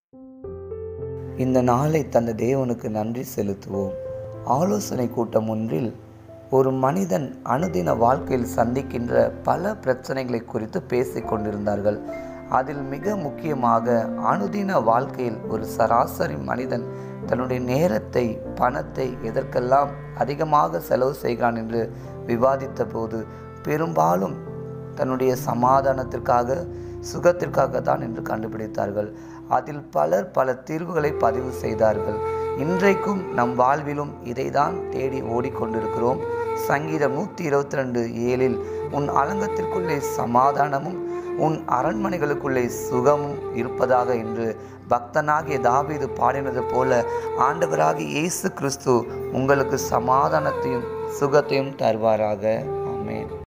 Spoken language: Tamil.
இந்த நாளை தந்த தேவனுக்கு நன்றி செலுத்துவோம் ஆலோசனை கூட்டம் ஒன்றில் ஒரு மனிதன் அனுதின வாழ்க்கையில் சந்திக்கின்ற பல பிரச்சனைகளை குறித்து பேசிக் கொண்டிருந்தார்கள் அதில் மிக முக்கியமாக அனுதின வாழ்க்கையில் ஒரு சராசரி மனிதன் தன்னுடைய நேரத்தை பணத்தை எதற்கெல்லாம் அதிகமாக செலவு செய்கிறான் என்று விவாதித்த போது பெரும்பாலும் தன்னுடைய சமாதானத்திற்காக சுகத்திற்காக தான் என்று கண்டுபிடித்தார்கள் அதில் பலர் பல தீர்வுகளை பதிவு செய்தார்கள் இன்றைக்கும் நம் வாழ்விலும் இதைதான் தேடி ஓடிக்கொண்டிருக்கிறோம் சங்கீதம் நூற்றி இருபத்தி ரெண்டு ஏழில் உன் அலங்கத்திற்குள்ளே சமாதானமும் உன் அரண்மனைகளுக்குள்ளே சுகமும் இருப்பதாக என்று பக்தனாகிய தாவீது பாடினது போல ஆண்டவராகிய இயேசு கிறிஸ்து உங்களுக்கு சமாதானத்தையும் சுகத்தையும் தருவாராக ஆமென்